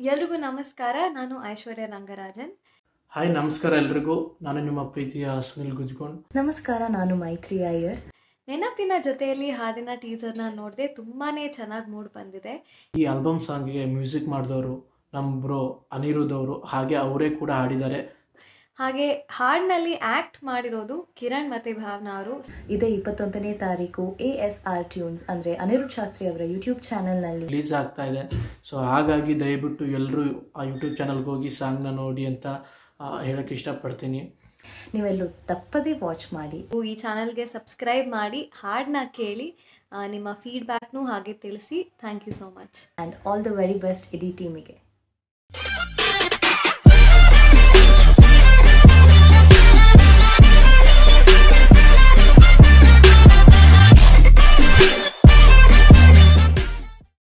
ಎಲ್ರಿಗೂ ನಮಸ್ಕಾರ ನಾನು ಐಶ್ವರ್ಯ ರಂಗರಾಜನ್ ಹಾಯ್ ನಮಸ್ಕಾರ ಎಲ್ರಿಗೂ ನಾನು ನಿಮ್ಮ ಪ್ರೀತಿಯ ಸುನಿಲ್ ಗುಜ್ಗೊಂಡ್ ನಮಸ್ಕಾರ ನಾನು ಮೈತ್ರಿ ಅಯ್ಯರ್ ನೆನಪಿನ ಜೊತೆಯಲ್ಲಿ ಹಾಡಿನ ಟೀಸರ್ನ ನೋಡಿದೆ ತುಂಬಾನೇ ಚೆನ್ನಾಗಿ ಮೂಡ್ ಬಂದಿದೆ ಈ ಆಲ್ಬಮ್ ಸಾಂಗ್ಗೆ ಮ್ಯೂಸಿಕ್ ಮಾಡಿದವರು ನಮ್ಮ ಬ್ರೋ ಅನಿರುದ್ಧ್ ಅವರು ಹಾಗೆ ಅವರೇ ಕೂಡ ಹಾಡಿದ್ದಾರೆ ಹಾಗೆ ಹಾಡಿನಲ್ಲಿ ಆಕ್ಟ್ ಮಾಡಿರೋದು ಕಿರಣ್ ಮತ್ತೆ ಭಾವನಾ ಅವರು ಇದೇ ಇಪ್ಪತ್ತೊಂದನೇ ತಾರೀಕು ಎ ಎಸ್ ಆರ್ ಟ್ಯೂನ್ಸ್ ಅಂದ್ರೆ ಅನಿರುದ್ಧ್ ಶಾಸ್ತ್ರಿ ಅವರ ಯೂಟ್ಯೂಬ್ ಚಾನೆಲ್ನಲ್ಲಿ ರಿಲೀಸ್ ಆಗ್ತಾ ಇದೆ ಸೊ ಹಾಗಾಗಿ ದಯವಿಟ್ಟು ಎಲ್ಲರೂ ಆ ಯೂಟ್ಯೂಬ್ ಚಾನಲ್ಗೆ ಹೋಗಿ ಸಾಂಗ್ನ ನೋಡಿ ಅಂತ ಆ, ಹೇಳಕ್ಕೆ ಇಷ್ಟಪಡ್ತೀನಿ ನೀವೆಲ್ಲರೂ ತಪ್ಪದೇ ವಾಚ್ ಮಾಡಿ ಈ ಚಾನಲ್ಗೆ ಸಬ್ಸ್ಕ್ರೈಬ್ ಮಾಡಿ ಹಾಡನ್ನ ಕೇಳಿ ಆ, ನಿಮ್ಮ ಫೀಡ್ಬ್ಯಾಕ್ನೂ ಹಾಗೆ ತಿಳಿಸಿ thank you so much and all the very best ಇಡೀ ಟೀಮಿಗೆ